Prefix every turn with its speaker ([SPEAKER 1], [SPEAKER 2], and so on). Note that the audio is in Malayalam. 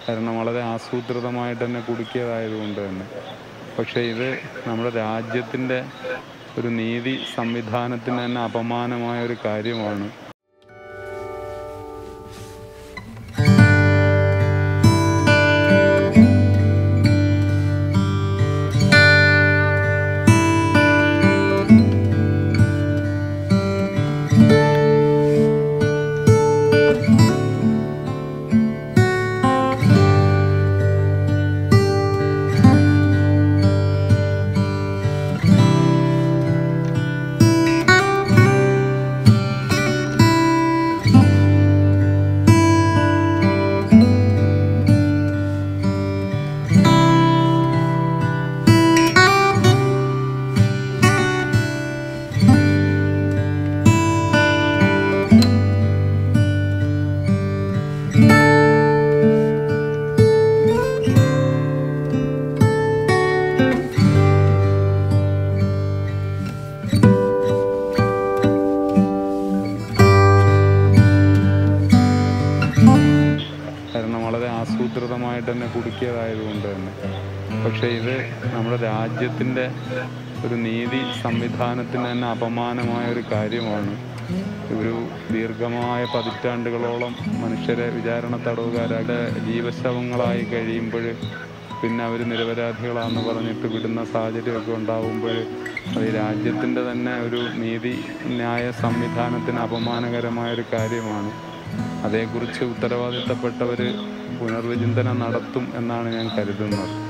[SPEAKER 1] കാരണം വളരെ ആസൂത്രിതമായിട്ട് തന്നെ കുടുക്കിയതായതുകൊണ്ട് തന്നെ പക്ഷേ ഇത് നമ്മുടെ രാജ്യത്തിൻ്റെ ഒരു നീതി സംവിധാനത്തിന് തന്നെ അപമാനമായ ഒരു കാര്യമാണ് കാരണം വളരെ ആസൂത്രിതമായിട്ട് തന്നെ കുടുക്കിയതായതുകൊണ്ട് തന്നെ പക്ഷേ ഇത് നമ്മുടെ രാജ്യത്തിൻ്റെ ഒരു നീതി സംവിധാനത്തിന് തന്നെ അപമാനമായ ഒരു കാര്യമാണ് ഒരു ദീർഘമായ പതിറ്റാണ്ടുകളോളം മനുഷ്യരെ വിചാരണ തടവുകാരുടെ ജീവശവങ്ങളായി കഴിയുമ്പോൾ പിന്നെ അവർ നിരപരാധികളാണെന്ന് പറഞ്ഞിട്ട് വിടുന്ന സാഹചര്യമൊക്കെ ഉണ്ടാകുമ്പോൾ അത് ഈ രാജ്യത്തിൻ്റെ തന്നെ ഒരു നീതി ന്യായ സംവിധാനത്തിന് അപമാനകരമായ ഒരു കാര്യമാണ് അതേക്കുറിച്ച് ഉത്തരവാദിത്തപ്പെട്ടവർ പുനർവിചിന്തനം നടത്തും എന്നാണ് ഞാൻ കരുതുന്നത്